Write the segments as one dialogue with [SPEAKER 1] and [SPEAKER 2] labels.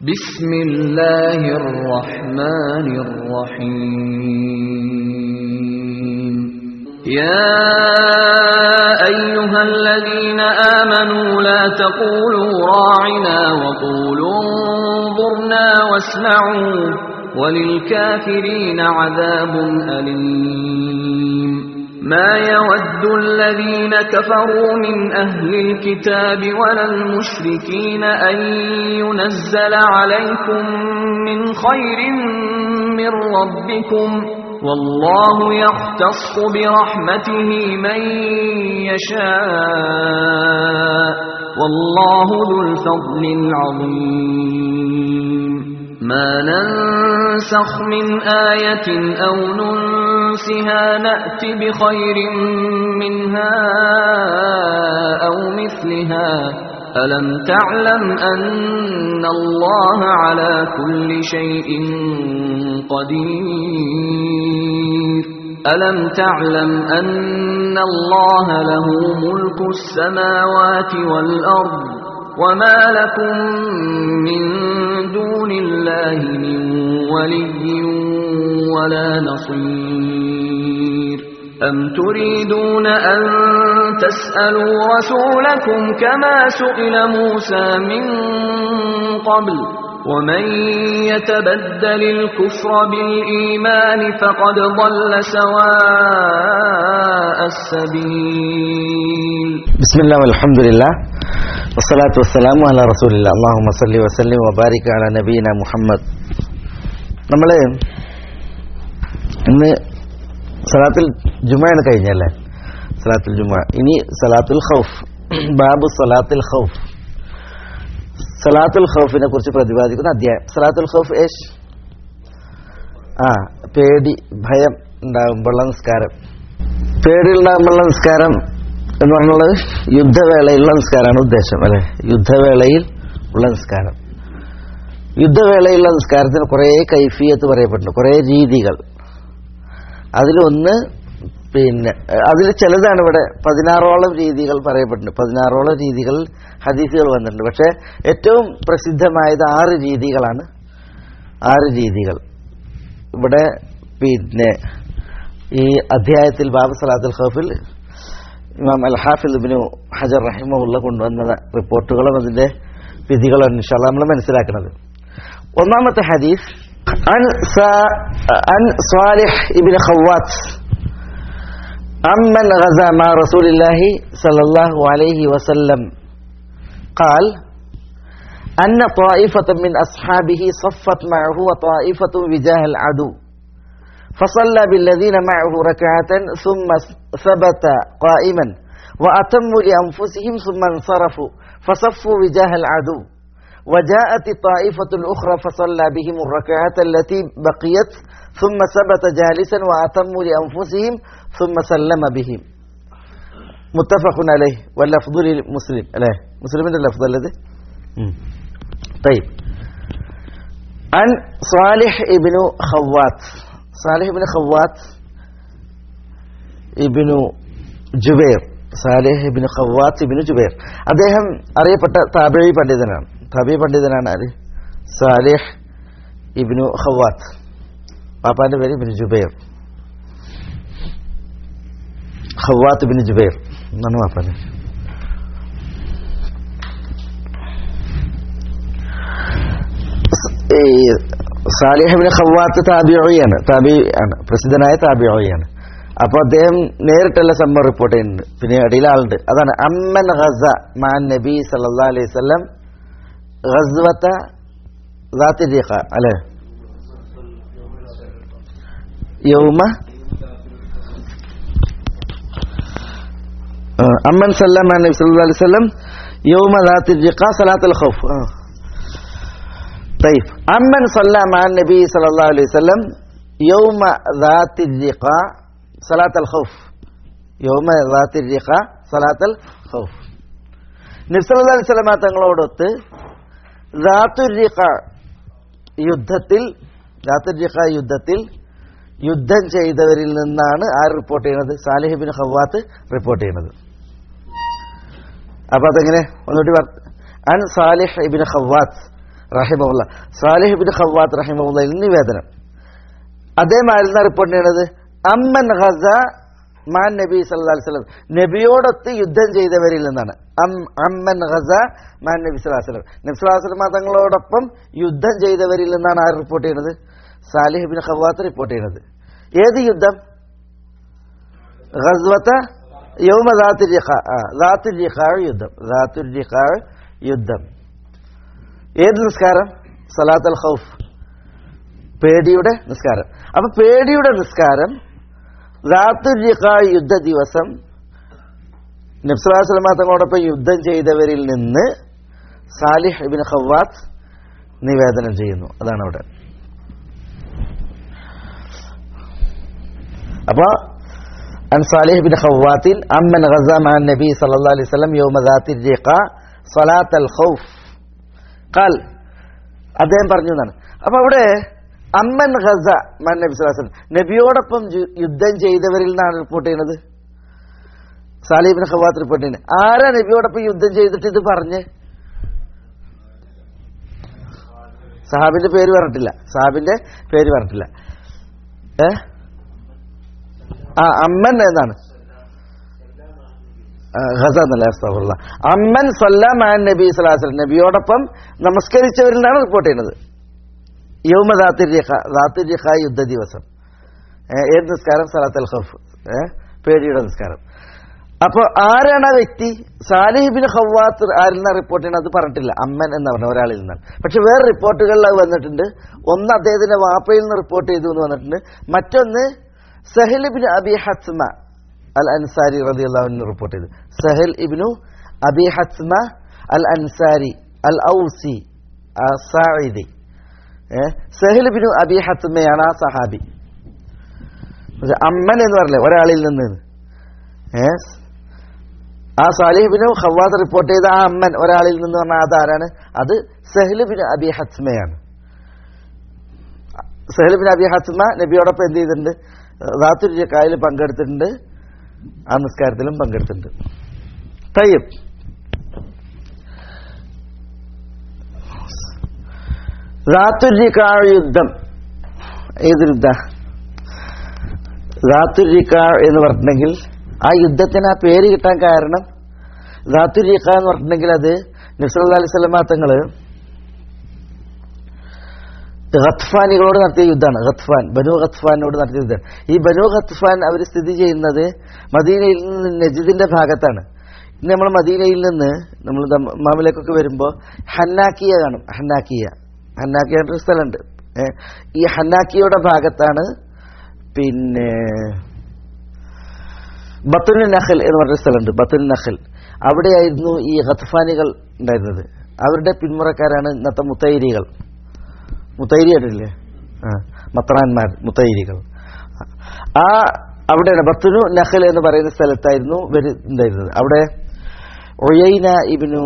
[SPEAKER 1] بسم الله الرحمن الرحيم يا أيها الذين آمنوا لا تقولوا راعنا وقولوا انظرنا واسمعوا وللكافرين عذاب أليم ما يود الذين كفروا من أهل الكتاب ولا المشركين أن ينزل عليكم من خير من ربكم والله يختص برحمته من يشاء والله ذو الفضل العظيم ما ننسخ من آية أو ننسها نأت بخير منها أو مثلها ألم تعلم أن الله على كل شيء قدير ألم تعلم أن الله له ملك السماوات والأرض وما لكم من دون الله من ولي ولا نصير أم تريدون أن تسألوا رسولكم كما سئل موسى من قبل ومن يتبدل الكفر بالإيمان فقد ضل سواء السبيل
[SPEAKER 2] بسم الله والحمد لله والصلاة والسلام على رسول الله اللهم صل وسلم وبارك على نبينا മുഹമ്മദ് നമ്മൾ ഇന്ന് സലാത്തുൽ ജുമയാണ് കഴിഞ്ഞല്ലേ സലാത്തുൽ ജുമ ഇനി സലാത്തുൽ ഖൗഫ് ബാബു സലാത്തുൽ ഖൗഫ് സലാത്തുൽ ഖൗഫിനെ കുറിച്ച് പ്രതിപാദിക്കുന്ന അധ്യായം സലാത്തുൽ ഖൗഫ് ഏഷ് ആ പേടി ഭയം ഉണ്ടാകുമ്പോഴുള്ള നിസ്കാരം പേടിയുണ്ടാകുമ്പോഴുള്ള നിസ്കാരം എന്ന് പറഞ്ഞുള്ളത് യുദ്ധവേളയിലുള്ള നിസ്കാരമാണ് ഉദ്ദേശം അല്ലെ യുദ്ധവേളയിൽ ഉള്ള നിസ്കാരം യുദ്ധവേളയിലുള്ള നിസ്കാരത്തിന് കുറേ കൈഫിയത്ത് പറയപ്പെട്ടിട്ടുണ്ട് കുറേ രീതികൾ അതിലൊന്ന് പിന്നെ അതിൽ ചിലതാണ് ഇവിടെ പതിനാറോളം രീതികൾ പറയപ്പെട്ടിട്ടുണ്ട് പതിനാറോളം രീതികൾ ഹദീസുകൾ വന്നിട്ടുണ്ട് പക്ഷേ ഏറ്റവും പ്രസിദ്ധമായത് ആറ് രീതികളാണ് ആറ് രീതികൾ ഇവിടെ പിന്നെ ഈ അധ്യായത്തിൽ ബാബു സലാത്തുൽ ഖഫിൽ ഇമാം അൽ ഹാഫിൽ ഇബ്നു ഹജർ റഹിമുള്ള കൊണ്ടുവന്ന റിപ്പോർട്ടുകളും അതിന്റെ വിധികളും ഇൻഷാല്ല നമ്മൾ മനസ്സിലാക്കുന്നത് ഒന്നാമത്തെ ഹദീസ് عن عن صالح ابن خوات عمن غزا مع رسول الله صلى الله عليه وسلم قال أن طائفة من أصحابه صفت معه وطائفة وجاه العدو فصلى بالذين معه ركعة ثم ثبت قائما وأتموا لأنفسهم ثم انصرفوا فصفوا وجاه العدو وجاءت الطائفة الأخرى فصلى بهم الركعة التي بقيت ثم ثبت جالسا وأتموا لأنفسهم ثم سلم بهم متفق عليه واللفظ للمسلم عليه مسلم اللفظ الذي طيب عن صالح ابن خوات صالح ابن خوات ابن Jubair Salih ibn Khawwat ibn Jubair അദ്ദേഹം അറിയപ്പെട്ട താബി പണ്ഡിതനാണ് താബി പണ്ഡിതനാണ് ആര് സാലിഹ് ഇബിനു ഖവാത്ത് പാപ്പാന്റെ പേര് ഇബിന് ജുബൈർ ഖവാത്ത് ഇബിന് ജുബൈർ എന്നാണ് പാപ്പാന്റെ സാലിഹിബിന് ഖവാത്ത് താബിയോയാണ് താബി ആണ് പ്രസിദ്ധനായ താബിയോയാണ് അപ്പൊ അദ്ദേഹം നേരിട്ടുള്ള സംഭവം റിപ്പോർട്ട് ചെയ്യുന്നുണ്ട് പിന്നെ ഇടയിൽ ആളുണ്ട് അതാണ് അമ്മൻ ഖസ മാൻ നബി സല്ലാ അലൈഹി സ്വലം ഖസ്വത്ത ദാത്തിരിഖ അല്ലെ യൗമ അമ്മൻ സല്ലം മാൻ നബി സല്ലല്ലാഹു അലൈഹി വസല്ലം യൗമ ദാത്തിരിഖ സലാത്തുൽ ഖൗഫ് طيب عمن صلى مع النبي صلى الله عليه وسلم يوم ذات الرقاء صلاة الخوف يوم ذات الرقاء صلاة الخوف നബ്സല്ലാ അലൈഹി സ്വലമ തങ്ങളോടൊത്ത് റാത്തുരിഖ യുദ്ധത്തിൽ റാത്തുരിഖ യുദ്ധത്തിൽ യുദ്ധം ചെയ്തവരിൽ നിന്നാണ് ആര് റിപ്പോർട്ട് ചെയ്യുന്നത് സാലിഹിബിൻ ഹവാത്ത് റിപ്പോർട്ട് ചെയ്യുന്നത് അപ്പൊ അതെങ്ങനെ ഒന്നുകൂടി അൻ സാലിഹ് ഇബിൻ ഹവാത്ത് റഹിമുള്ള സാലിഹ് ബിൻ ഖവാത്ത് റഹിമുള്ള നിവേദനം അതേമാതിരി റിപ്പോർട്ട് ചെയ്യണത് അമ്മൻ ഖസ മാൻ നബി സല്ലല്ലാഹു അലൈഹി വസല്ലം നബിയോടൊത്ത് യുദ്ധം ചെയ്തവരിൽ നിന്നാണ് അം അമ്മൻ ഖസ മാൻ നബി സല്ലല്ലാഹു അലൈഹി വസല്ലം നബി സല്ലല്ലാഹു അലൈഹി വസല്ലം തങ്ങളോടൊപ്പം യുദ്ധം ചെയ്തവരിൽ നിന്നാണ് ആര് റിപ്പോർട്ട് ചെയ്യുന്നത് സാലിഹ് ബിൻ ഖവാത്ത് റിപ്പോർട്ട് ചെയ്യുന്നത് ഏത് യുദ്ധം ഗസ്വത്ത യൗമ ദാത്തുൽ റിഖാ ആ, ദാത്തുൽ റിഖാ യുദ്ധം ദാത്തുൽ റിഖാ യുദ്ധം ഏത് നിസ്കാരം സലാത്തുൽ ഖൗഫ് പേടിയുടെ നിസ്കാരം അപ്പൊ പേടിയുടെ നിസ്കാരം ദാത്തുൽ റിഖാ യുദ്ധ ദിവസം നബ്സലാസ്ലമ തങ്ങളോടൊപ്പം യുദ്ധം ചെയ്തവരിൽ നിന്ന് സാലിഹ് ഇബിൻ ഖവാത്ത് നിവേദനം ചെയ്യുന്നു അതാണ് അവിടെ അപ്പൊ عن صالح بن خوات أمن غزا مع النبي صلى الله عليه وسلم يوم ذات الرقاء صلاة الخوف قال അദ്ദേഹം പറഞ്ഞു എന്നാണ് അപ്പൊ അവിടെ അമ്മൻ ഖസ മാൻ നബി സ്വലാസ്ലം നബിയോടൊപ്പം ജു- യുദ്ധം ചെയ്തവരിൽ നിന്നാണ് റിപ്പോർട്ട് ചെയ്യുന്നത് സാലിബിൻ ഖവാത്ത് റിപ്പോർട്ട് ചെയ്യുന്നത് ആരാ നബിയോടൊപ്പം യുദ്ധം ചെയ്തിട്ട് ഇത് പറഞ്ഞ് സഹാബിന്റെ പേര് പറഞ്ഞിട്ടില്ല സഹാബിന്റെ പേര് പറഞ്ഞിട്ടില്ല ഏ ആ അമ്മൻ എന്നാണ് ആ, ഖസ എന്നല്ല അസ്തഗ്ഫിറുല്ലാ. അമ്മൻ സല്ലാമാൻ നബി സ്വലാസ്ലം നബിയോടൊപ്പം നമസ്കരിച്ചവരിൽ നിന്നാണ് റിപ്പോർട്ട് ചെയ്യുന്നത് യൗമ ദാത്തിരിഖ യുദ്ധ ദിവസം ഏ, ഏത് നിസ്കാരം സലാത്തൽ ഖഫ് ഏ, പേടിയുടെ നിസ്കാരം അപ്പോൾ ആരാണ് ആ വ്യക്തി സാലിഹിബിൻ ഹവാത്ത് ആരിൽ നിന്നാണ് റിപ്പോർട്ട് ചെയ്യുന്നത് അത് പറഞ്ഞിട്ടില്ല അമ്മൻ എന്ന് പറഞ്ഞ ഒരാളിൽ നിന്നാണ് പക്ഷെ വേറെ റിപ്പോർട്ടുകളിൽ അത് വന്നിട്ടുണ്ട് ഒന്ന് അദ്ദേഹത്തിന്റെ വാപ്പയിൽ നിന്ന് റിപ്പോർട്ട് ചെയ്തു എന്ന് വന്നിട്ടുണ്ട് മറ്റൊന്ന് സഹൽ ഇബിൻ അബി ഹസ്മ അൽ അൻസാരി റളിയല്ലാഹു റിപ്പോർട്ട് ചെയ്തു സഹൽ ഇബ്നു അബി ഹസ്മ അൽ അൻസാരി അൽ ഔസി സായിദി സഹൽ ഇബ്നു അബി ഹസ്മയാണ് ആ സഹാബി പക്ഷെ അമ്മൻ എന്ന് പറഞ്ഞില്ലേ ഒരാളിൽ നിന്ന് ഏ ആ സാലിഹിബിന് ഖവാദ് റിപ്പോർട്ട് ചെയ്ത ആ അമ്മൻ ഒരാളിൽ നിന്ന് പറഞ്ഞാൽ അതാരാണ് അത് സഹ്ലുബിന് അബി ഹസ്മയാണ് സഹ്ലുബിൻ അബി ഹസ്മ നബിയോടൊപ്പം എന്ത് ചെയ്തിട്ടുണ്ട് റാത്തുരി കായൽ പങ്കെടുത്തിട്ടുണ്ട് ആ നിസ്കാരത്തിലും പങ്കെടുത്തിട്ടുണ്ട് തയ്യബ് റാത്തുരിക്കാ യുദ്ധം ഏത് യുദ്ധ റാത്തുരിക്കാ എന്ന് പറഞ്ഞിട്ടുണ്ടെങ്കിൽ ആ യുദ്ധത്തിന് ആ പേര് കിട്ടാൻ കാരണം റാത്തുരിക്ക എന്ന് പറഞ്ഞിട്ടുണ്ടെങ്കിൽ അത് നബ്സല്ലാ അലൈഹി സ്വലമാ തങ്ങള് ഖത്ഫാനികളോട് നടത്തിയ യുദ്ധമാണ് ഖത്ഫാൻ ബനു ഖത്ഫാനോട് നടത്തിയ യുദ്ധം ഈ ബനു ഖത്ഫാൻ അവർ സ്ഥിതി ചെയ്യുന്നത് മദീനയിൽ നിന്ന് നജിദിന്റെ ഭാഗത്താണ് ഇന്ന് നമ്മൾ മദീനയിൽ നിന്ന് നമ്മൾ മാമിലേക്കൊക്കെ വരുമ്പോൾ ഹന്നാക്കിയ കാണും ഹന്നാക്കിയ ഹന്നാക്കിയ ഒരു സ്ഥലമുണ്ട് ഏ, ഈ ഹന്നാക്കിയുടെ ഭാഗത്താണ് പിന്നെ ബത്തുൽ നഖൽ എന്ന് പറഞ്ഞ സ്ഥലമുണ്ട് ബത്തുൽ നഖൽ അവിടെയായിരുന്നു ഈ ഖത്ഫാനികൾ ഉണ്ടായിരുന്നത് അവരുടെ പിന്മുറക്കാരാണ് ഇന്നത്തെ മുത്തൈരികൾ മുത്തൈരി ആയിട്ടില്ലേ ആ മത്രാന്മാർ മുത്തൈരികൾ ആ അവിടെയാണ് ബത്തുനു നഖൽ എന്ന് പറയുന്ന സ്ഥലത്തായിരുന്നു ഇവര് ഉണ്ടായിരുന്നത് അവിടെ ഒയൈന ഇബിനു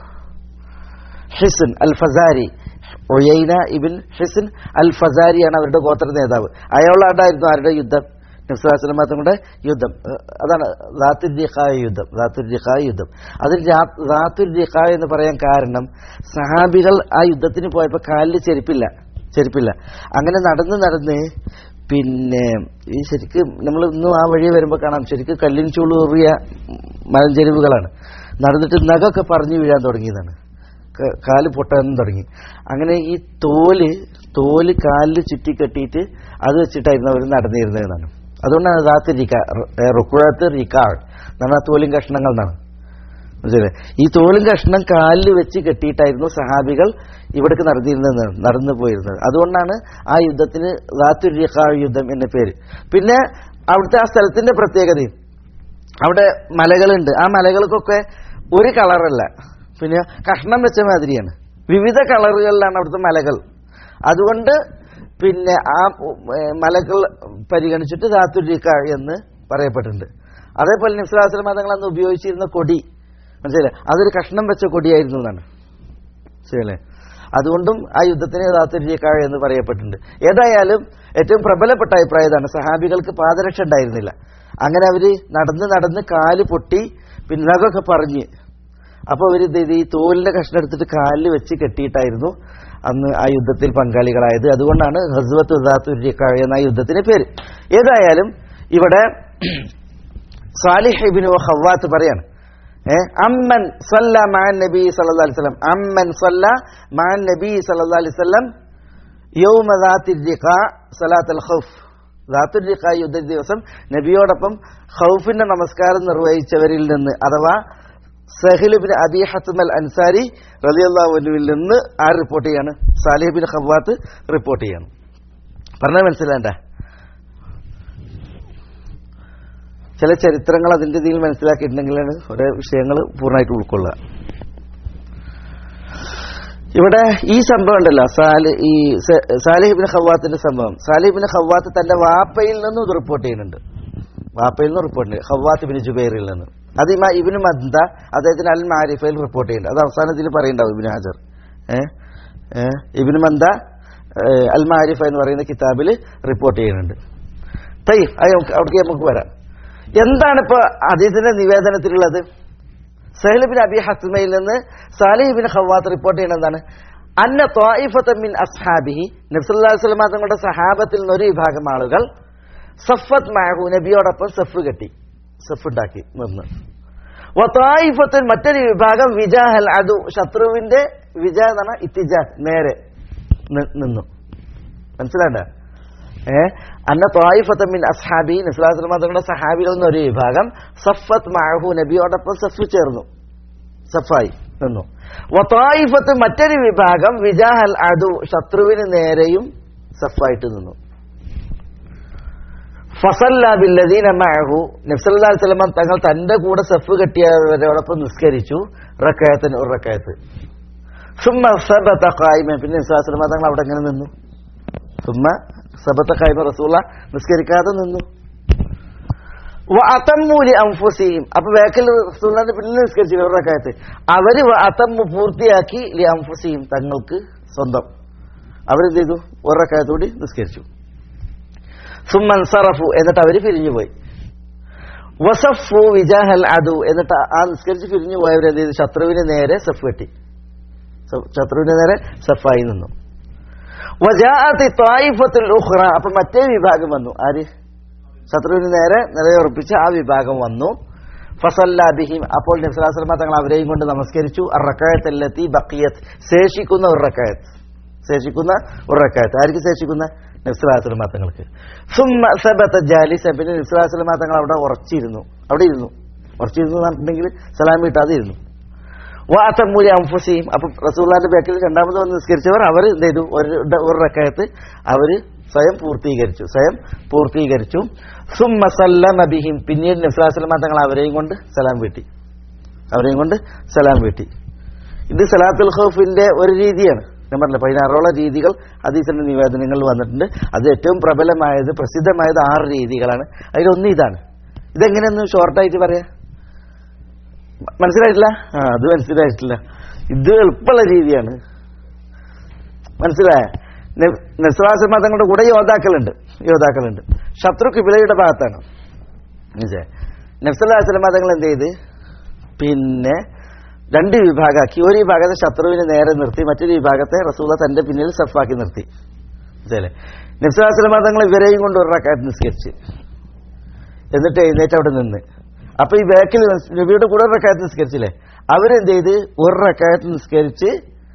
[SPEAKER 2] ഹിസൻ അൽ ഫസാരി ഒയൈന ഇബിൻ ഹിസൻ അൽ ഫസാരിയാണ് അവരുടെ ഗോത്ര നേതാവ് അയാളാണ്ടായിരുന്നു ആരുടെ യുദ്ധം നബ്സുലാസ്ലം തങ്ങളുടെ യുദ്ധം ഏഹ് അതാണ് റാത്തുരിഖായ യുദ്ധം റാത്തുരിഖായ യുദ്ധം അതിൽ റാത്തുരിഖായ എന്ന് പറയാൻ കാരണം സഹാബികൾ ആ യുദ്ധത്തിന് പോയപ്പോൾ കാലിൽ ചെരുപ്പില്ല ചെരുപ്പില്ല അങ്ങനെ നടന്ന് നടന്ന് പിന്നെ ഈ ശരിക്കും നമ്മൾ ഇന്നും ആ വഴി വരുമ്പോൾ കാണാം ശരിക്കും കല്ലിൻ ചൂളൂറിയ മലഞ്ചെരുവുകളാണ് നടന്നിട്ട് നഖമൊക്കെ പറഞ്ഞു വീഴാൻ തുടങ്ങിയതാണ് ക- കാല് പൊട്ടാൻ തുടങ്ങി അങ്ങനെ ഈ തോല് തോല് കാലിൽ ചുറ്റി കെട്ടിയിട്ട് അത് വെച്ചിട്ടായിരുന്നു അവർ നടന്നിരുന്നതെന്നാണ് അതുകൊണ്ടാണ് റാത്ത് റിക്കാ റുക്കുഴത്ത് റിക്കാൾ എന്നാണ് ആ തോലും കഷ്ണങ്ങൾ എന്നാണ് മനസ്സിലായില്ലേ ഈ തോലും കഷ്ണം കാലിൽ വെച്ച് കെട്ടിയിട്ടായിരുന്നു സഹാബികൾ ഇവിടേക്ക് നടന്നിരുന്നത് നടന്നു പോയിരുന്നത് അതുകൊണ്ടാണ് ആ യുദ്ധത്തിന് റാത്തു റിക്കാൾ യുദ്ധം എന്ന പേര് പിന്നെ അവിടുത്തെ ആ സ്ഥലത്തിന്റെ പ്രത്യേകതയും അവിടെ മലകളുണ്ട് ആ മലകൾക്കൊക്കെ ഒരു കളറല്ല പിന്നെ കഷ്ണം വെച്ച മാതിരിയാണ് വിവിധ കളറുകളിലാണ് അവിടുത്തെ മലകൾ അതുകൊണ്ട് പിന്നെ ആ ഏ, മലകൾ പരിഗണിച്ചിട്ട് ധാത്തുരിക്ക എന്ന് പറയപ്പെട്ടിട്ടുണ്ട് അതേപോലെ നിസ്ലാസ്ലം മതങ്ങൾ അന്ന് ഉപയോഗിച്ചിരുന്ന കൊടി മനസ്സിലായി അതൊരു കഷ്ണം വെച്ച കൊടിയായിരുന്നു എന്നാണ് ശരിയല്ലേ അതുകൊണ്ടും ആ യുദ്ധത്തിന് ധാത്തുരിക്ക എന്ന് പറയപ്പെട്ടിട്ടുണ്ട് ഏതായാലും ഏറ്റവും പ്രബലപ്പെട്ട അഭിപ്രായം ഇതാണ് സഹാബികൾക്ക് പാദരക്ഷ ഉണ്ടായിരുന്നില്ല അങ്ങനെ അവര് നടന്ന് നടന്ന് കാല് പൊട്ടി പിന്നെ നഖമൊക്കെ പറഞ്ഞ് അപ്പോൾ അവർ ഇത് ഈ തോലിന്റെ കഷ്ണം എടുത്തിട്ട് കാലിൽ വെച്ച് കെട്ടിയിട്ടായിരുന്നു അന്ന് ആ യുദ്ധത്തിൽ പങ്കാളികളായത് അതുകൊണ്ടാണ് ഹസ്വത്ത് ദാത്തുരിക്ക എന്ന ആ യുദ്ധത്തിന് പേര് ഏതായാലും ഇവിടെ സാലിഹിബിനു ഹവാത്ത് പറയാണ് ഏ, അമ്മൻ സല്ല മാൻ നബി സല്ലല്ലാഹു അലൈഹി വസല്ലം അമ്മൻ സല്ല മാൻ നബി സല്ലല്ലാഹു അലൈഹി വസല്ലം യൗമ ദാത്തിൽ റിഖാ സലാത്തുൽ ഖൗഫ് ദാത്തുൽ റിഖാ യുദ്ധ ദിവസം നബിയോടൊപ്പം ഖൗഫിന്റെ നമസ്കാരം നിർവഹിച്ചവരിൽ നിന്ന് അഥവാ സഹിലുബിൻ അബി ഹത്തുമൽ അൻസാരി റളിയല്ലാഹു അൻഹുവിൽ നിന്ന് ആര് റിപ്പോർട്ട് ചെയ്യാണ് സാലിഹിബിൻ ഖവാത്ത് റിപ്പോർട്ട് ചെയ്യാണ് പറഞ്ഞാൽ മനസ്സിലാണ്ട ചില ചരിത്രങ്ങൾ അതിന്റെ ഇതിൽ മനസ്സിലാക്കിയിട്ടുണ്ടെങ്കിലാണ് ഓരോ വിഷയങ്ങൾ പൂർണ്ണമായിട്ട് ഉൾക്കൊള്ളുക ഇവിടെ ഈ സംഭവം ഉണ്ടല്ലോ സാലി ഈ സ- സാലിഹിബിൻ ഖവാത്തിന്റെ സംഭവം സാലിഹിബിൻ ഖവാത്ത് തന്റെ വാപ്പയിൽ നിന്നും ഇത് റിപ്പോർട്ട് ചെയ്യുന്നുണ്ട് വാപ്പയിൽ നിന്ന് റിപ്പോർട്ട് ചെയ്യുന്നുണ്ട് ഖവാത്ത് ബിൻ ജുബൈറിൽ നിന്ന് അത് ഇമാ ഇബിന് മദ്ദ അദ്ദേഹത്തിന് അൽ മാരിഫയിൽ റിപ്പോർട്ട് ചെയ്യുന്നുണ്ട് അത് അവസാനത്തിൽ പറയുണ്ടാവും ഇബിന് ഹാജർ ഏഹ് ഏഹ് ഇബിന് മന്ദ ഏഹ്, അൽ മാരിഫ എന്ന് പറയുന്ന കിതാബിൽ റിപ്പോർട്ട് ചെയ്യുന്നുണ്ട് തൈ അവിടേക്ക് നമുക്ക് വരാം എന്താണ് ഇപ്പൊ അതീതിന്റെ നിവേദനത്തിലുള്ളത് സഹലിബിൻ അബി ഹസ്മയിൽ നിന്ന് സാലിഹിബിൻ ഖവാത്ത് റിപ്പോർട്ട് ചെയ്യുന്നത് എന്താണ് അന്ന ത്വായിഫത്ത മിൻ അസ്ഹാബിഹി നബ്സല്ലാ വസ്ലമ തങ്ങളുടെ സഹാബത്തിൽ നിന്ന് ഒരു വിഭാഗം ആളുകൾ സഫത്ത് മാഹു നബിയോടൊപ്പം സഫ് കെട്ടി സഫ് ഉണ്ടാക്കി നിന്ന് വത്തായിഫത്തിൽ മറ്റൊരു വിഭാഗം വിജാഹൽ അതു ശത്രുവിന്റെ വിജ എന്ന് പറഞ്ഞാൽ ഇത്തിജാ നേരെ നി- നിന്നു മനസ്സിലാണ്ട ഏ അന്ന ത്വായിഫത്ത മിൻ അസ്ഹാബി നസ്ലാസ്ലമ തങ്ങളുടെ സഹാബിയിൽ നിന്ന് ഒരു വിഭാഗം സഫത്ത് മാഹു നബിയോടൊപ്പം സഫ് ചേർന്നു സഫായി നിന്നു വത്തായിഫത്ത് മറ്റൊരു വിഭാഗം വിജാഹൽ അതു ശത്രുവിന് നേരെയും സഫായിട്ട് നിന്നു ഫസല്ല ബില്ലദീന മഅഹു നബ്സല്ലാ സ്വലമ തങ്ങൾ തന്റെ കൂടെ സഫ് കെട്ടിയവരോടൊപ്പം നിസ്കരിച്ചു റക്കയത്തിന് ഒരു റക്കയത്ത് സുമ്മ സബത ഖായിമ പിന്നെ നബ്സല്ലാ സ്വലമ തങ്ങൾ അവിടെ എങ്ങനെ നിന്നു സുമ്മ സബത്ത ഖായിമ റസൂല നിസ്കരിക്കാതെ നിന്നു അത്തമ്മൂലി അംഫുസിയും അപ്പൊ വേക്കൽ റസൂലിന്റെ പിന്നിൽ നിസ്കരിച്ചു ഒരു റക്കയത്ത് അവര് അത്തമ്മു പൂർത്തിയാക്കി ലി അംഫുസിയും തങ്ങൾക്ക് സ്വന്തം അവരെന്ത് ചെയ്തു ഒരു റക്കയത്തോടി നിസ്കരിച്ചു സുമ്മൻ സറഫു എന്നിട്ട് അവര് പിരിഞ്ഞുപോയി വസഫു വിജാഹൽ അദു എന്നിട്ട് ആ നിസ്കരിച്ച് പിരിഞ്ഞു പോയവർ എന്ത് ചെയ്തു ശത്രുവിന് നേരെ സഫ് കെട്ടി സ- ശത്രുവിന് നേരെ സഫായി നിന്നു വജാഅത്തി ത്വായിഫത്തുൽ ഉഖ്റ അപ്പൊ മറ്റേ വിഭാഗം വന്നു ആര് ശത്രുവിന് നേരെ നിലയുറപ്പിച്ച് ആ വിഭാഗം വന്നു ഫസല്ല ബിഹിം അപ്പോൾ നബ്സലാസ്ലമ തങ്ങൾ അവരെയും കൊണ്ട് നമസ്കരിച്ചു അറക്കായത്തല്ലെത്തി ബക്കിയത്ത് ശേഷിക്കുന്ന ഒരു റക്കായത്ത് ശേഷിക്കുന്ന ഒരു റക്കായത്ത് ആർക്ക് ശേഷിക്കുന്ന നബ്സലാസ്ലമ തങ്ങൾക്ക് സുമ്മ സബത്ത ജാലിസ പിന്നെ നബ്സലാസ്ലമ തങ്ങൾ അവിടെ ഉറച്ചിരുന്നു അവിടെ ഇരുന്നു ഉറച്ചിരുന്നു എന്ന് പറഞ്ഞിട്ടുണ്ടെങ്കിൽ സലാം വീട്ടാതെ ഇരുന്നു വാത്തമ്മൂലി അംഫുസിയും അപ്പൊ റസൂള്ളാന്റെ ബാക്കിൽ രണ്ടാമത് വന്ന് നിസ്കരിച്ചവർ അവർ എന്ത് ചെയ്തു ഒരു ഒരു റക്കായത്ത് അവര് സ്വയം പൂർത്തീകരിച്ചു സ്വയം പൂർത്തീകരിച്ചു സുമ്മ സല്ലമ ബിഹിം പിന്നീട് നബ്സലാസ്ലമ തങ്ങൾ അവരെയും കൊണ്ട് സലാം വീട്ടി അവരെയും കൊണ്ട് സലാം വീട്ടി ഇത് സലാത്തുൽ ഖൗഫിന്റെ ഒരു രീതിയാണ് ഞാൻ പറഞ്ഞില്ല പതിനാറോളം രീതികൾ ഹദീസിന്റെ നിവേദനങ്ങളിൽ വന്നിട്ടുണ്ട് അത് ഏറ്റവും പ്രബലമായത് പ്രസിദ്ധമായത് ആറ് രീതികളാണ് അതിലൊന്ന് ഇതാണ് ഇതെങ്ങനെയൊന്ന് ഷോർട്ടായിട്ട് പറയാ മ- മനസ്സിലായിട്ടില്ല ആ അത് മനസ്സിലായിട്ടില്ല ഇത് എളുപ്പമുള്ള രീതിയാണ് മനസ്സിലായ നസ്രാസമ തങ്ങളുടെ കൂടെ യോദ്ധാക്കളുണ്ട് യോദ്ധാക്കളുണ്ട് ശത്രു കിബിലയുടെ ഭാഗത്താണ് മനസ്സിലായോ? നബ്സല്ലാസ്ലമ തങ്ങൾ എന്ത് ചെയ്ത് പിന്നെ രണ്ട് വിഭാഗമാക്കി ഒരു വിഭാഗത്തെ ശത്രുവിനെ നേരെ നിർത്തി മറ്റൊരു വിഭാഗത്തെ റസൂല തന്റെ പിന്നിൽ സഫാക്കി നിർത്തി മനസ്സിലെ നബ്സല്ലാസ്ലമ തങ്ങൾ ഇവരെയും കൊണ്ട് ഒരു റക്കാത്ത് നിസ്കരിച്ച് എന്നിട്ട് എഴുന്നേറ്റ് അവിടെ നിന്ന് അപ്പൊ ഈ ബാക്കിൽ നബിയുടെ കൂടെ ഒരു റക്കാത്ത് നിസ്കരിച്ചില്ലേ അവരെന്ത് ചെയ്ത് ഒരു റക്കാത്ത് നിസ്കരിച്ച്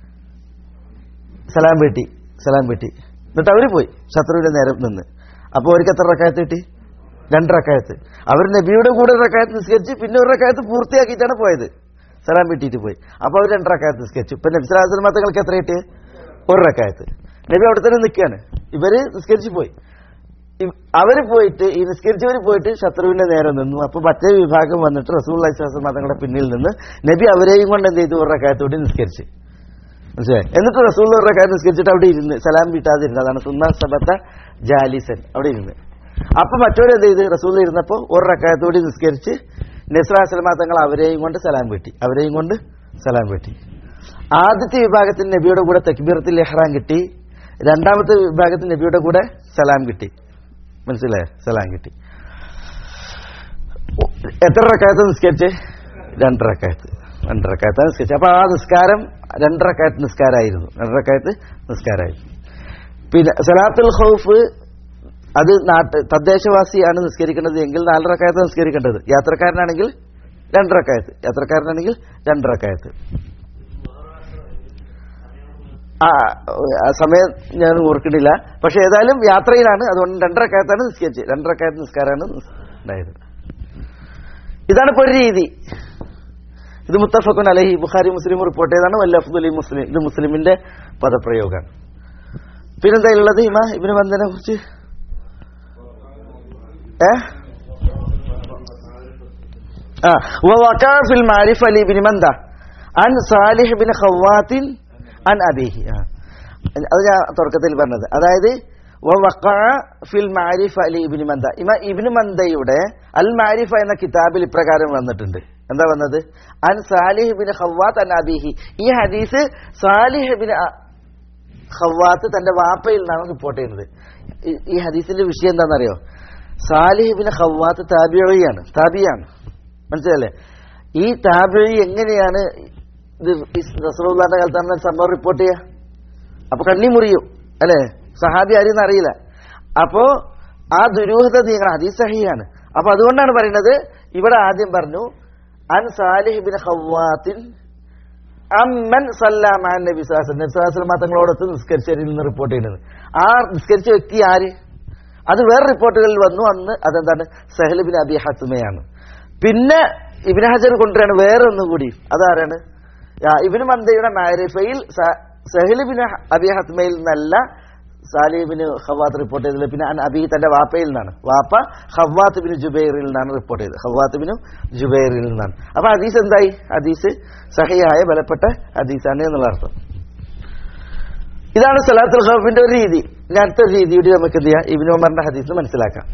[SPEAKER 2] സലാം വീട്ടി സലാം വീട്ടി എന്നിട്ട് അവര് പോയി ശത്രുവിന്റെ നേരെ നിന്ന് അപ്പൊ അവർക്ക് എത്ര റക്കായത്ത് കിട്ടി രണ്ട് റക്കായത്ത് അവർ നബിയുടെ കൂടെ ഒരു റക്കായത്ത് നിസ്കരിച്ച് പിന്നെ ഒരു റക്കായത്ത് പൂർത്തിയാക്കിയിട്ടാണ് പോയത് സലാം വീട്ടിയിട്ട് പോയി അപ്പൊ അവർ രണ്ട് റക്കായത്ത് നിസ്കരിച്ചു ഇപ്പൊ നബി സലാഹുൽ തങ്ങൾക്ക് എത്ര കിട്ടിയത് ഒരു റക്കായത്ത് നബി അവിടെ തന്നെ നിൽക്കുകയാണ് ഇവര് നിസ്കരിച്ച് പോയി ഇവ- അവര് പോയിട്ട് ഈ നിസ്കരിച്ചവര് പോയിട്ട് ശത്രുവിന്റെ നേരെ നിന്നു അപ്പൊ മറ്റേ വിഭാഗം വന്നിട്ട് റസൂൽ അലൈഹിസ്ലാം തങ്ങളുടെ പിന്നിൽ നിന്ന് നബി അവരെയും കൊണ്ട് എന്ത് ചെയ്തു ഒരു റക്കായത്തോടെ നിസ്കരിച്ച് മനസ്സിലായി എന്നിട്ട് റസൂൽ ഒരു റക്കായത്ത് നിസ്കരിച്ചിട്ട് അവിടെ ഇരുന്ന് സലാം വീട്ടാതിരുന്നു അതാണ് സുന്ന സബത്ത ജാലിസൻ അവിടെ ഇരുന്ന് അപ്പൊ മറ്റവരെന്ത് ചെയ്ത് റസൂൽ ഇരുന്നപ്പോ ഒരു റക്കായത്തോടെ നിസ്കരിച്ച് നസ്രാസ്ലമ തങ്ങൾ അവരെയും കൊണ്ട് സലാം വീട്ടി അവരെയും കൊണ്ട് സലാം വീട്ടി ആദ്യത്തെ വിഭാഗത്തിന് നബിയുടെ കൂടെ തക്ബീറത്തിൽ ഇഹ്റാം കിട്ടി രണ്ടാമത്തെ വിഭാഗത്തിന് നബിയുടെ കൂടെ സലാം കിട്ടി മനസ്സിലായോ സലാം കിട്ടി എത്ര റക്കായത്ത് നിസ്കരിച്ച് രണ്ട് റക്കായത്ത് രണ്ട് റക്കായത്ത് നിസ്കരിച്ചു അപ്പൊ ആ നിസ്കാരം രണ്ടരക്കായത്ത് നിസ്കാരമായിരുന്നു രണ്ടരക്കായത്ത് നിസ്കാരമായിരുന്നു പിന്നെ സലാത്തുൽ ഖൗഫ് അത് നാട്ട് തദ്ദേശവാസിയാണ് നിസ്കരിക്കേണ്ടത് എങ്കിൽ നാലരക്കായത്ത് നിസ്കരിക്കേണ്ടത് യാത്രക്കാരനാണെങ്കിൽ രണ്ടരക്കായത്ത് യാത്രക്കാരനാണെങ്കിൽ രണ്ടരക്കായത്ത് ആ ആ സമയം ഞാൻ ഓർക്കണില്ല പക്ഷെ ഏതായാലും യാത്രയിലാണ് അതുകൊണ്ട് രണ്ടരക്കായത്താണ് നിസ്കരിച്ചത് രണ്ടരക്കായത്ത് നിസ്കാരമാണ് ഉണ്ടായത് ഇതാണ് ഇപ്പോൾ ഒരു രീതി ഇത് മുത്തഫക്കുൻ അലഹി ബുഖാരി മുസ്ലിം റിപ്പോർട്ട് ചെയ്താണ് വല്ലഫുലി മുസ്ലിം ഇത് മുസ്ലിമിന്റെ പദപ്രയോഗമാണ് പിന്നെന്തായാലുള്ളത് ഇമ ഇബിന് ബന്ധനെ കുറിച്ച് ഏ ആ ووقع في المعرفة لابن مندة عن صالح بن خوات عن أبيه ആ. അത് ഞാൻ തുടക്കത്തിൽ പറഞ്ഞത് അതായത് ووقع في المعرفة لابن مندة ഇമ ഇബ്നു മന്ദയുടെ അൽ മാരിഫ എന്ന കിതാബിൽ ഇപ്രകാരം വന്നിട്ടുണ്ട് എന്താ വന്നത് അൻ സാലിഹ് ബിൻ ഖവ്വാത്ത് അൻ അബീഹി ഈ ഹദീസ് സാലിഹ് ബിൻ അ- ഖവ്വാത്ത് തന്റെ വാപ്പയിൽ നിന്നാണ് റിപ്പോർട്ട് ചെയ്യുന്നത് ഈ- ഈ ഹദീസിന്റെ വിഷയം എന്താണെന്നറിയോ സാലിഹ് ബിൻ ഖവ്വാത്ത് താബിയാണ് താബിയാണ് മനസ്സിലല്ലേ ഈ താബി എങ്ങനെയാണ് ഇത് റസൂലുള്ളാന്റെ കാലത്താണ് സംഭവം റിപ്പോർട്ട് ചെയ്യുക അപ്പൊ കണ്ണി മുറിയും അല്ലെ സഹാബി ആരെന്ന് അറിയില്ല അപ്പോ ആ ദുരൂഹത നീങ്ങണം ഹദീസ് സഹിയാണ് അപ്പൊ അതുകൊണ്ടാണ് പറയുന്നത് ഇവിടെ ആദ്യം പറഞ്ഞു അൻ സാലിഹ് ബിൻ ഖവ്വാത്തിൻ അമ്മൻ സല്ലാമാൻ നബി സാഹസ് നബി സാഹസ് തങ്ങളോടൊത്ത് നിസ്കരിച്ചതിൽ നിന്ന് റിപ്പോർട്ട് ചെയ്യുന്നത് ആ നിസ്കരിച്ച വ്യക്തി ആര് അത് വേറെ റിപ്പോർട്ടുകളിൽ വന്നു അന്ന് അതെന്താണ് സഹൽ ബിൻ അബി ഹത്തുമയാണ് പിന്നെ ഇബിൻ ഹജർ കൊണ്ടുവരാണ് വേറെ ഒന്നും കൂടി അതാരാണ് ആ, ഇബ്നു മന്ദയുടെ മാരിഫയിൽ സ- സഹൽ ബിൻ അബി ഹത്മയിൽ നിന്നല്ല സാലിബിന് ഹവാത്ത് റിപ്പോർട്ട് ചെയ്തത് പിന്നെ അൻ അബി തന്റെ വാപ്പയിൽ നിന്നാണ് വാപ്പ ഹവാത്ത് ബിൻ ജുബൈറിൽ നിന്നാണ് റിപ്പോർട്ട് ചെയ്തത് ഹവാത്ത് ബിനു ജുബൈറിൽ നിന്നാണ് അപ്പൊ ഹദീസ് എന്തായി ഹദീസ് സഹിയായ ബലപ്പെട്ട ഹദീസാണ് എന്നുള്ള അർത്ഥം ഇതാണ് സലാത്തുൽ ഖൗഫിന്റെ ഒരു രീതി ഇനി അടുത്ത രീതി കൂടി നമുക്ക് എന്ത് ചെയ്യാം ഇബിൻ ഉമറിന്റെ ഹദീസ് മനസ്സിലാക്കാം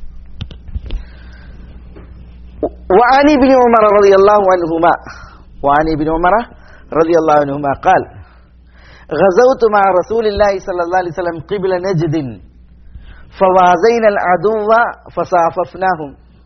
[SPEAKER 2] وعن ابن عمر رضي الله عنهما وعن ابن عمر رضي الله عنهما قال غزوت مع رسول الله صلى الله عليه وسلم قبل نجد فوازينا العدو فصاففناهم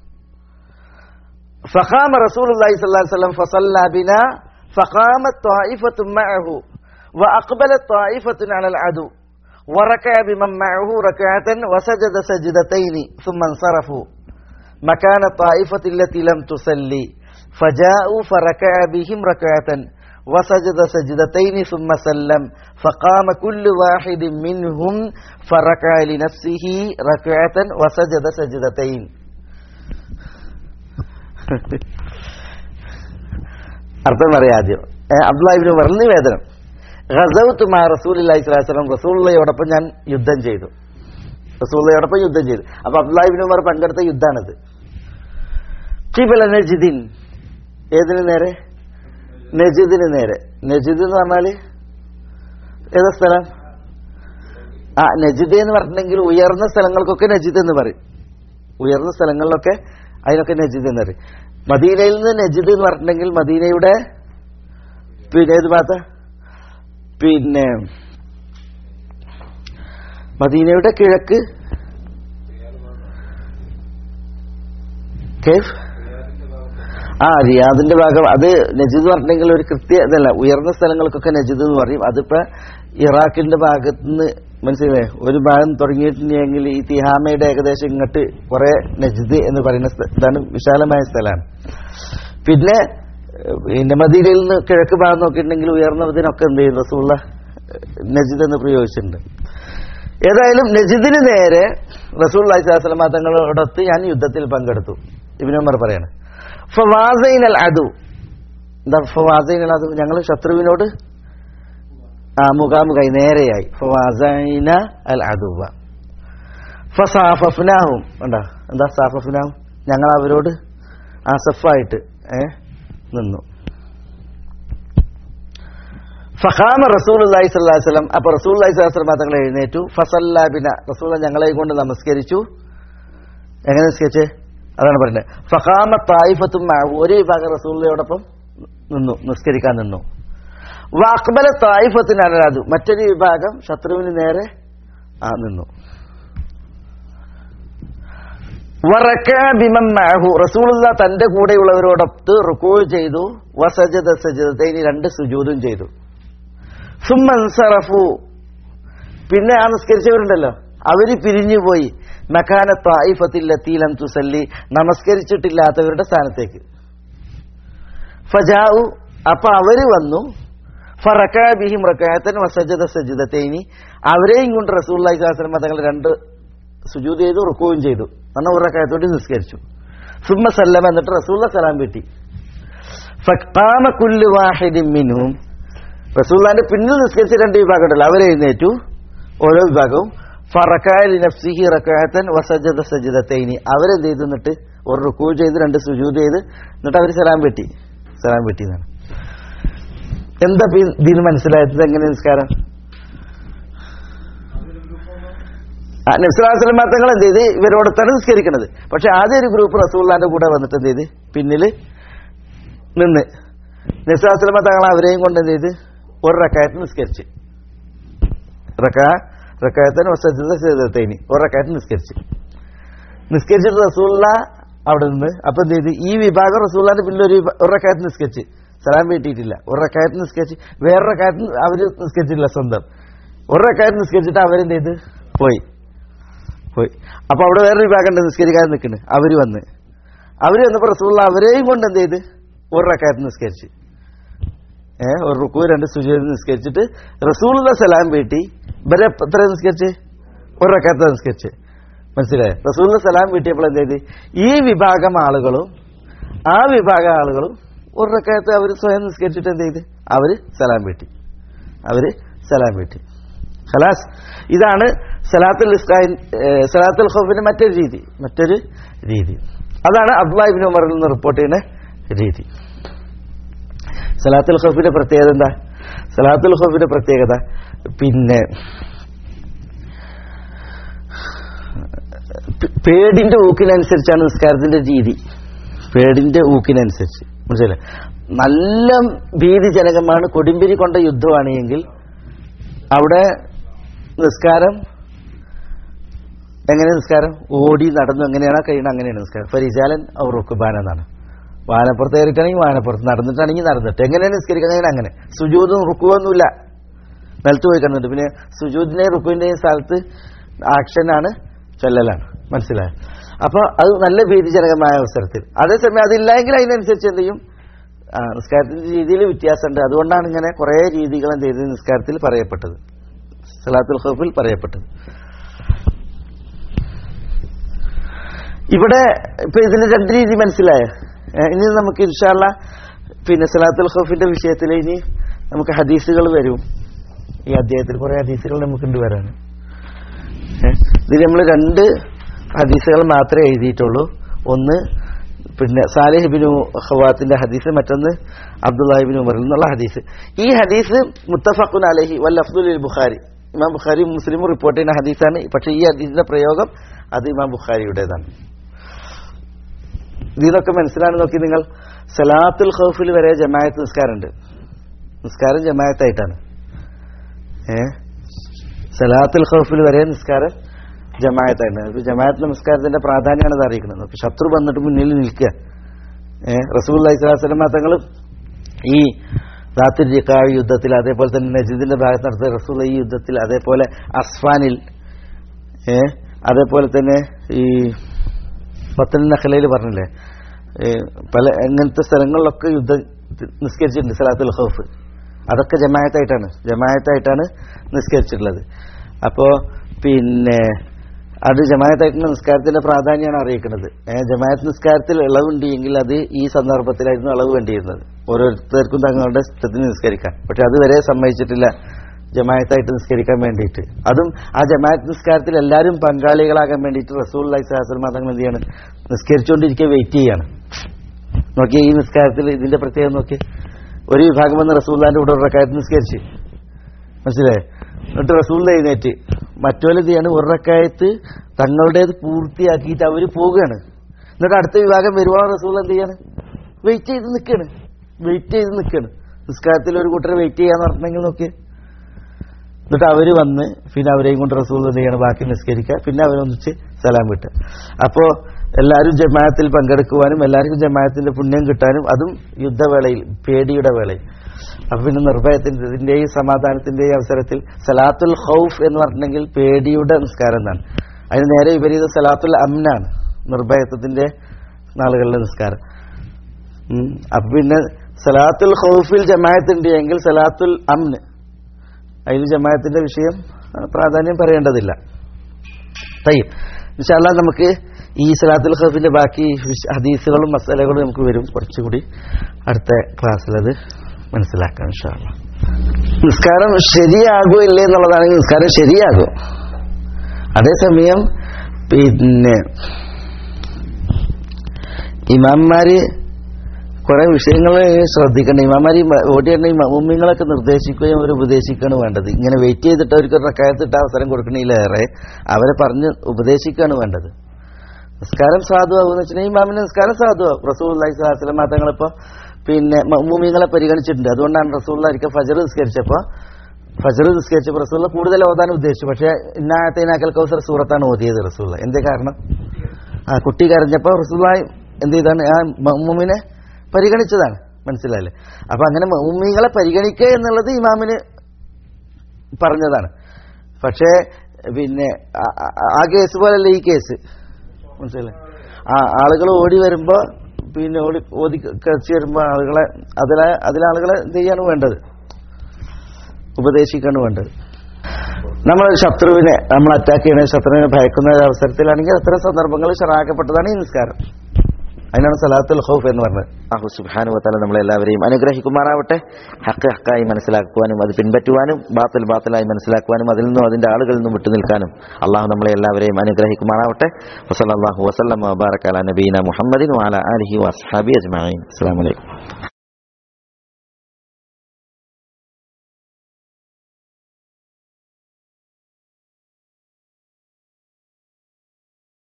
[SPEAKER 2] فقام رسول الله صلى الله عليه وسلم فصلى بنا فقامت طائفة معه وأقبلت طائفة على العدو وركع بمن معه ركعة وسجد سجدتين ثم انصرفوا مكان الطائفة التي لم تصلي فجاءوا فركع بهم ركعة وسجد سجدتين ثم سلم فقام كل واحد منهم فركع لنفسه ركعة وسجد سجدتين അർത്ഥം പറയാം ആദ്യം അബ്ദുല്ലാഹിബിന് പറഞ്ഞ നിവേദനം ഖസൗത്ത് മാ റസൂലി സ്വലം റസൂള്ളയോടൊപ്പം ഞാൻ യുദ്ധം ചെയ്തു റസൂള്ളയോടൊപ്പം യുദ്ധം ചെയ്തു അപ്പൊ അബ്ദുല്ലാഹിബിൻ ഉമർ പങ്കെടുത്ത യുദ്ധാണത് കിബല നജിദിൻ ഏതിന് നേരെ നജിദിന് നേരെ നജിദ് എന്ന് പറഞ്ഞാല് ഏതാ സ്ഥലം ആ നജിദ് എന്ന് പറഞ്ഞിട്ടുണ്ടെങ്കിൽ ഉയർന്ന സ്ഥലങ്ങൾക്കൊക്കെ നജിദ് എന്ന് പറയും ഉയർന്ന സ്ഥലങ്ങളിലൊക്കെ അതിനൊക്കെ നജിദ് എന്ന് പറയും മദീനയിൽ നിന്ന് നജിദ് എന്ന് പറഞ്ഞിട്ടുണ്ടെങ്കിൽ മദീനയുടെ പിന്നെ ഏത് ഭാഗത്ത പിന്നെ മദീനയുടെ കിഴക്ക് കേഫ് ആ റിയാദിന്റെ ഭാഗം അത് നജിദ് പറഞ്ഞെങ്കിൽ ഒരു കൃത്യ ഇതല്ല ഉയർന്ന സ്ഥലങ്ങൾക്കൊക്കെ നജിദ് എന്ന് പറയും അതിപ്പോ ഇറാഖിന്റെ ഭാഗത്ത് നിന്ന് മനസ്സിലായേ ഒരു ഭാഗം തുടങ്ങിയിട്ടുണ്ടെങ്കിൽ ഈ തിഹാമയുടെ ഏകദേശം ഇങ്ങോട്ട് കുറെ നജിദ് എന്ന് പറയുന്ന സ്ഥ- ഇതാണ് വിശാലമായ സ്ഥലമാണ് പിന്നെ ഏഹ്, പിന്നെ മദീനയിൽ നിന്ന് കിഴക്ക് ഭാഗം നോക്കിയിട്ടുണ്ടെങ്കിൽ ഉയർന്നതിനൊക്കെ എന്ത് ചെയ്യും റസൂള്ള നജിദ് എന്ന് പ്രയോഗിച്ചിട്ടുണ്ട് ഏതായാലും നജിദിന് നേരെ റസൂൽ അലൈഹിസ്ലാം തങ്ങളോടൊത്ത് ഞാൻ യുദ്ധത്തിൽ പങ്കെടുത്തു ഇബിനുമർ പറയാണ് ഫവാസൈൻ അൽ അദു എന്താ ഫവാസൈൻ അൽ അദു ഞങ്ങൾ ശത്രുവിനോട് ആ മുഖാമുഖായി നേരെയായി ഫവാസൈന അൽ അദുവ ഫസാഫഫ്നാഹും ഉണ്ടാ എന്താ സാഫഫ്നാഹും ഞങ്ങൾ അവരോട് ആസഫായിട്ട് ഏ നിന്നു ഫഖാമ റസൂൽ അള്ളാഹി സ്വല്ലല്ലാഹി അലൈഹി വസല്ലം അപ്പോൾ റസൂൽ അള്ളാഹി സ്വല്ലല്ലാഹി വസല്ലം തങ്ങൾ എഴുന്നേറ്റു ഫസല്ല ബിന റസൂൽ ഞങ്ങളെ കൊണ്ട് നമസ്കരിച്ചു എങ്ങനെ നിസ്കരിച്ച് അതാണ് പറയുന്നത് ഫഖാമ തായിഫത്തും മഅഹു. ഒരു വിഭാഗം റസൂലിയോടൊപ്പം നിന്നു നിസ്കരിക്കാൻ നിന്നു വാക്ബല തായിഫത്തിന് അനരാതു മറ്റൊരു വിഭാഗം ശത്രുവിന് നേരെ ആ നിന്നു വറക്കാ ബിമൻ മഅഹു. റസൂലുള്ള തന്റെ കൂടെയുള്ളവരോടൊത്ത് റുക്കൂ ചെയ്തു വസജദ സജദത്തൈനി രണ്ട് സുജൂദും ചെയ്തു സുമ്മൻസറഫു പിന്നെ ആ നിസ്കരിച്ചവരുണ്ടല്ലോ അവര് പിരിഞ്ഞു പോയി മക്കാന തായിഫത്തിലെത്തിയിലം തുസല്ലി നമസ്കരിച്ചിട്ടില്ലാത്തവരുടെ സ്ഥാനത്തേക്ക് ഫജാഉ അപ്പൊ അവര് വന്നു ഫറക്കാബിഹിം റക്കായത്തൻ വസജദ സജിദത്തേനി അവരെയും കൊണ്ട് റസൂള്ളി സ്വലം തങ്ങൾ രണ്ട് സുജൂദ് ചെയ്തു റുക്കുകയും ചെയ്തു എന്നാൽ ഒരു റക്കായത്തോട്ട് നിസ്കരിച്ചു സുമ്മ സല്ലം എന്നിട്ട് റസൂള്ള സലാം വീട്ടി ഫഖാമ കുല്ലു വാഹിദിൻ മിൻഹും റസൂള്ളാന്റെ പിന്നിൽ നിസ്കരിച്ച രണ്ട് വിഭാഗം ഉണ്ടല്ലോ അവരെ എഴുന്നേറ്റു ഓരോ വിഭാഗവും ഫറക്കാലി നഫ്സിഹി റക്കായത്തൻ വസജദ സജിദത്തൈനി അവരെന്ത് ചെയ്തു എന്നിട്ട് ഒരു റുക്കൂ ചെയ്ത് രണ്ട് സുജൂദ് ചെയ്ത് എന്നിട്ട് അവർ സലാം വെട്ടി സലാം വെട്ടി എന്നാണ് എന്താ ഇപ്പൊ ഇതിന് മനസ്സിലായത് എങ്ങനെ നിസ്കാരം നബ്സുലാസ്ലം തങ്ങൾ എന്ത് ചെയ്ത് ഇവരോട് തന്നെ നിസ്കരിക്കണത് പക്ഷെ ആദ്യം ഒരു ഗ്രൂപ്പ് റസൂള്ളാന്റെ കൂടെ വന്നിട്ട് എന്ത് ചെയ്ത് പിന്നില് നിന്ന് നബ്സുലാസ്ലമ തങ്ങൾ അവരെയും കൊണ്ട് എന്ത് ചെയ്ത് ഒരു റക്കായത്ത് നിസ്കരിച്ച് റക്കാ റക്കായത്തിന് വസത്തേനി ഒരു റക്കായത്ത് നിസ്കരിച്ച് നിസ്കരിച്ചിട്ട് റസൂള്ള അവിടെ നിന്ന് അപ്പൊ എന്ത് ചെയ്ത് ഈ വിഭാഗം റസൂള്ളാന്റെ പിന്നിൽ ഒരു വിഭാ- ഒരു റക്കായത്ത് നിസ്കരിച്ച് സലാം വീട്ടിയിട്ടില്ല ഒരു റക്കായത്ത് നിസ്കരിച്ച് വേറെ റക്കായത്ത് അവര് നിസ്കരിച്ചിട്ടില്ല സ്വന്തം ഒരു റക്കായത്ത് നിസ്കരിച്ചിട്ട് അവരെന്ത് ചെയ്ത് പോയി പോയി അപ്പൊ അവിടെ വേറെ വിഭാഗം ഉണ്ട് നിസ്കരിക്കാതെ നിൽക്കുന്നു അവര് വന്ന് അവര് വന്നപ്പോ റസൂള്ള അവരെയും കൊണ്ട് എന്ത് ചെയ്ത് ഒരു റക്കായത്ത് നിസ്കരിച്ച് ഏഹ് ഒരു റുക്കു രണ്ട് സുജീത് നിസ്കരിച്ചിട്ട് റസൂലുള്ള സലാം വീട്ടി ഇവരെ എത്ര നിസ്കരിച്ച് ഒരു റക്കായത്ത് നിസ്കരിച്ച് മനസ്സിലായോ റസൂലുള്ള സലാം വീട്ടിയപ്പോൾ എന്ത് ചെയ്ത് ഈ വിഭാഗം ആളുകളും ആ വിഭാഗം ആളുകളും ഒരു റക്കായത്ത് അവർ സ്വയം നിസ്കരിച്ചിട്ട് എന്ത് ചെയ്ത് അവര് സലാം വീട്ടി അവര് സലാം വീട്ടി ഖലാസ് ഇതാണ് സലാത്തുൽ ഇസ്കാൻ സലാത്തുൽ ഖൗഫിന്റെ മറ്റൊരു രീതി മറ്റൊരു രീതി അതാണ് അബ്ദുല്ലാഹിബിൻ ഉമറിൽ നിന്ന് റിപ്പോർട്ട് ചെയ്യുന്ന രീതി സലാത്തുൽ ഖൗഫിന്റെ പ്രത്യേകത എന്താ സലാത്തുൽ ഖൗഫിന്റെ പ്രത്യേകത പിന്നെ പേ- പേടിന്റെ ഊക്കിനനുസരിച്ചാണ് നിസ്കാരത്തിന്റെ രീതി പേടിന്റെ ഊക്കിനനുസരിച്ച് മനസ്സിലായി നല്ല ഭീതിജനകമാണ് കൊടുമ്പിരി കൊണ്ട യുദ്ധമാണ് എങ്കിൽ അവിടെ നിസ്കാരം എങ്ങനെ നിസ്കാരം ഓടി നടന്നു എങ്ങനെയാണോ കഴിയണം അങ്ങനെയാണ് നിസ്കാരം ഫരിജാലൻ അവർ റുക്കുബാൻ എന്നാണ് വാനപ്പുറത്ത് കയറിയിട്ടാണെങ്കിൽ വാനപ്പുറത്ത് നടന്നിട്ടാണെങ്കിൽ നടന്നിട്ട് എങ്ങനെയാണ് നിസ്കരിക്കുന്നത് അങ്ങനെ സുജൂതും റുക്കുവൊന്നുമില്ല നിലത്ത് പോയി കിടന്നിട്ട് പിന്നെ സുജൂദിന്റെയും റുക്കുവിന്റെയും സ്ഥലത്ത് ആക്ഷനാണ് ചൊല്ലലാണ് മനസ്സിലായോ അപ്പൊ അത് നല്ല ഭീതിജനകമായ അവസരത്തിൽ അതേസമയം അതില്ലെങ്കിൽ അതിനനുസരിച്ച് എന്ത് ചെയ്യും ആ, നിസ്കാരത്തിന്റെ രീതിയിൽ വ്യത്യാസമുണ്ട് അതുകൊണ്ടാണ് ഇങ്ങനെ കുറെ രീതികൾ എന്ത് ചെയ്തത് നിസ്കാരത്തിൽ പറയപ്പെട്ടത് സലാത്തുൽ ഖൗഫിൽ പറയപ്പെട്ടത് ഇവിടെ ഇപ്പൊ ഇതിന് രണ്ട് രീതി മനസ്സിലായോ ഏ, ഇനി നമുക്ക് ഇൻഷാല്ല പിന്നെ സലാത്തുൽ ഖൗഫിന്റെ വിഷയത്തിൽ ഇനി നമുക്ക് ഹദീസുകൾ വരും ഈ അധ്യായത്തിൽ കുറെ ഹദീസുകൾ നമുക്കുണ്ട് വരാൻ ഏ, ഇതിൽ നമ്മൾ രണ്ട് ഹദീസുകൾ മാത്രമേ എഴുതിയിട്ടുള്ളൂ ഒന്ന് പിന്നെ സാലിഹിബിനു ഖവാത്തിന്റെ ഹദീസ് മറ്റൊന്ന് അബ്ദുല്ലാഹിബിൻ ഉമറിൽ നിന്നുള്ള ഹദീസ് ഈ ഹദീസ് മുത്തഫഖുൻ അലഹി വൽ അഫ്ദുൽ ബുഖാരി ഇമാം ബുഖാരി മുസ്ലിമും റിപ്പോർട്ട് ചെയ്യുന്ന ഹദീസാണ് പക്ഷേ ഈ ഹദീസിന്റെ പ്രയോഗം അത് ഇമാം ബുഖാരിയുടേതാണ് ഇതിനൊക്കെ മനസ്സിലാണ് നോക്കി നിങ്ങൾ സലാത്തുൽ ഖൗഫിൽ വരെ ജമായത്ത് നിസ്കാരമുണ്ട് നിസ്കാരം ജമായത്തായിട്ടാണ് ഏ സലാത്തുൽ ഖൗഫിൽ വരെ നിസ്കാരം ജമായത്തായിട്ടാണ് ഇപ്പൊ ജമായത്ത് നമസ്കാരത്തിന്റെ പ്രാധാന്യമാണ് ഇത് അറിയിക്കുന്നത് ഇപ്പൊ ശത്രു വന്നിട്ട് മുന്നിൽ നിൽക്കുക ഏ റസൂൽ അലൈഹിസ്ലാം തങ്ങൾ ഈ റാത്തുൽ ജിക്കാവ് യുദ്ധത്തിൽ അതേപോലെ തന്നെ നജീദിന്റെ ഭാഗത്ത് നടത്തിയ റസൂൽ ഈ യുദ്ധത്തിൽ അതേപോലെ അസ്ഫാനിൽ ഏ അതേപോലെ തന്നെ ഈ പത്തൽ നഖലയിൽ പറഞ്ഞില്ലേ ഏ, പല അങ്ങനത്തെ സ്ഥലങ്ങളിലൊക്കെ യുദ്ധം നിസ്കരിച്ചിട്ടുണ്ട് സലാത്തുൽ ഖൗഫ് അതൊക്കെ ജമായത്തായിട്ടാണ് ജമായത്തായിട്ടാണ് നിസ്കരിച്ചിട്ടുള്ളത് അപ്പോ പിന്നെ അത് ജമായത്തായിട്ടുള്ള നിസ്കാരത്തിന്റെ പ്രാധാന്യമാണ് അറിയിക്കുന്നത് ഏ, ജമായത്ത് നിസ്കാരത്തിൽ ഇളവുണ്ട് എങ്കിൽ അത് ഈ സന്ദർഭത്തിലായിരുന്നു ഇളവ് വേണ്ടിയിരുന്നത് ഓരോരുത്തർക്കും തങ്ങളുടെ ഇഷ്ടത്തിന് നിസ്കരിക്കാം പക്ഷെ അതുവരെ സമ്മതിച്ചിട്ടില്ല ജമായത്തായിട്ട് നിസ്കരിക്കാൻ വേണ്ടിയിട്ട് അതും ആ ജമായത്ത് നിസ്കാരത്തിൽ എല്ലാവരും പങ്കാളികളാകാൻ വേണ്ടിയിട്ട് റസൂൽ അലൈഹി മതങ്ങൾ എന്ത് ചെയ്യാണ് നിസ്കരിച്ചുകൊണ്ടിരിക്കുക വെയിറ്റ് ചെയ്യാണ് നോക്കിയേ ഈ നിസ്കാരത്തിൽ ഇതിന്റെ പ്രത്യേകത നോക്കി ഒരു വിഭാഗം വന്ന് റസൂല്ലാന്റെ കൂടെ ഒരു റക്കായത്ത് നിസ്കരിച്ച് മനസ്സിലായേ എന്നിട്ട് റസൂൽ എഴുന്നേറ്റ് മറ്റോലെ ചെയ്യാണ് ഒരു റക്കായത്ത് തങ്ങളുടേത് പൂർത്തിയാക്കിയിട്ട് അവര് പോവുകയാണ് എന്നിട്ട് അടുത്ത വിഭാഗം വരുവോളം റസൂൽ എന്ത് ചെയ്യാണ് വെയിറ്റ് ചെയ്ത് നിൽക്കുകയാണ് വെയിറ്റ് ചെയ്ത് നിൽക്കുകയാണ് നിസ്കാരത്തിൽ ഒരു കൂട്ടർ വെയിറ്റ് ചെയ്യാന്ന് പറഞ്ഞെങ്കിൽ നോക്കിയേ എന്നിട്ട് അവർ വന്ന് പിന്നെ അവരെയും കൊണ്ട് റസൂൽ എന്ത് ചെയ്യണം ബാക്കി നിസ്കരിക്കുക പിന്നെ അവരൊന്നിച്ച് സലാം വിട്ടുക അപ്പോൾ എല്ലാവരും ജമാഅത്തിൽ പങ്കെടുക്കുവാനും എല്ലാവർക്കും ജമാഅത്തിന്റെ പുണ്യം കിട്ടാനും അതും യുദ്ധവേളയിൽ പേടിയുടെ വേളയിൽ അപ്പൊ പിന്നെ നിർഭയത്തിന്റെയും സമാധാനത്തിന്റെയും അവസരത്തിൽ സലാത്തുൽ ഹൗഫ് എന്ന് പറഞ്ഞിട്ടുണ്ടെങ്കിൽ പേടിയുടെ നിസ്കാരം എന്നാണ് അതിന് നേരെ വിപരീത സലാത്തുൽ അമ്നാണ് നിർഭയത്വത്തിന്റെ നാളുകളിലെ നിസ്കാരം ഉം. അപ്പൊ പിന്നെ സലാത്തുൽ ഹൗഫിൽ ജമാഅത്തുണ്ട് എങ്കിൽ സലാത്തുൽ അമ്ന് അതിൽ ജമാഅത്തിന്റെ വിഷയം ആ, പ്രാധാന്യം പറയേണ്ടതില്ല തയ്യം ഇൻഷാല്ല നമുക്ക് ഈ സലാത്തുൽ ഖഫിന്റെ ബാക്കി വിശ- ഹദീസുകളും മസാലകളും നമുക്ക് വരും കുറച്ചുകൂടി അടുത്ത ക്ലാസ്സിൽ അത് മനസ്സിലാക്കാം ഇൻഷാല്ല നിസ്കാരം ശരിയാകോ ഇല്ലേ എന്നുള്ളതാണെങ്കിൽ നിസ്കാരം ശരിയാകും അതേസമയം പിന്നെ ഇമാംമാര് കുറെ വിഷയങ്ങൾ ശ്രദ്ധിക്കണം ഇമാമാരി ഓടിയാണ് ഈ മമ്മിങ്ങളൊക്കെ നിർദ്ദേശിക്കുകയും അവർ ഉപദേശിക്കുകയാണ് വേണ്ടത് ഇങ്ങനെ വെയിറ്റ് ചെയ്തിട്ട് അവർക്ക് ഒരു റക്കായത്തിട്ട് അവസരം കൊടുക്കണേലേറെ അവരെ പറഞ്ഞ് ഉപദേശിക്കുകയാണ് വേണ്ടത് നിസ്കാരം സാധുവാകുമെന്ന് വെച്ചിട്ടുണ്ടെങ്കിൽ ഇമാമിന്റെ നിസ്കാരം സാധുവാകും റസൂൽ അള്ളഹി സ്വലാസ്ലം തങ്ങളിപ്പോ പിന്നെ മമ്മൂമിങ്ങളെ പരിഗണിച്ചിട്ടുണ്ട് അതുകൊണ്ടാണ് റസൂൽ ഒരിക്കൽ ഫജർ നിസ്കരിച്ചപ്പോ ഫജർ നിസ്കരിച്ചപ്പോൾ റസൂള്ള കൂടുതൽ ഓതാൻ ഉദ്ദേശിച്ചു പക്ഷേ ഇന്നായത്തേനാക്കൽ കൗസർ സൂറത്താണ് ഓതിയത് റസൂള്ള എന്തേ കാരണം ആ കുട്ടി കരഞ്ഞപ്പോൾ റസൂള്ളായി എന്ത് ചെയ്താണ് ആ മമ്മൂമിനെ പരിഗണിച്ചതാണ് മനസ്സിലായില്ലേ അപ്പൊ അങ്ങനെ മമ്മൂമികളെ പരിഗണിക്കുക എന്നുള്ളത് ഇമാമിന് പറഞ്ഞതാണ് പക്ഷേ പിന്നെ ആ- ആ- ആ കേസ് പോലല്ല ഈ കേസ് മനസ്സിലായി ആ ആളുകൾ ഓടി വരുമ്പോ പിന്നെ ഓടി ഓതി കഴിച്ചു വരുമ്പോ ആളുകളെ അതിലെ അതിലാളുകളെ എന്ത് ചെയ്യാണ് വേണ്ടത് ഉപദേശിക്കാണ് വേണ്ടത് നമ്മൾ ശത്രുവിനെ നമ്മൾ അറ്റാക്ക് ചെയ്യുന്ന ശത്രുവിനെ ഭയക്കുന്ന ഒരു അവസരത്തിലാണെങ്കിൽ അത്തരം സന്ദർഭങ്ങളിൽ ഷറാക്കപ്പെട്ടതാണ് ഈ നിസ്കാരം അതിനാണ് സലാത്തുൽ ഖൗഫ് എന്ന് പറഞ്ഞത് അഹു സുബ്ഹാനു വതആല നമ്മളെല്ലാവരെയും അനുഗ്രഹിക്കുമാറാവട്ടെ ഹക്ക് ഹക്കായി മനസ്സിലാക്കുവാനും അത് പിൻപറ്റുവാനും ബാത്തിൽ ബാത്തിലായി മനസ്സിലാക്കുവാനും അതിൽ നിന്നും അതിന്റെ ആളുകളിൽ നിന്നും വിട്ടുനിൽക്കാനും അള്ളാഹു നമ്മളെ എല്ലാവരെയും അനുഗ്രഹിക്കുമാറാവട്ടെ വസല്ലല്ലാഹു വസല്ലം വബാറക അലാ നബീന മുഹമ്മദിൻ വഅലാ ആലിഹി വഅസ്ഹാബി അജ്മഈൻ അസ്സലാമു അലൈക്കും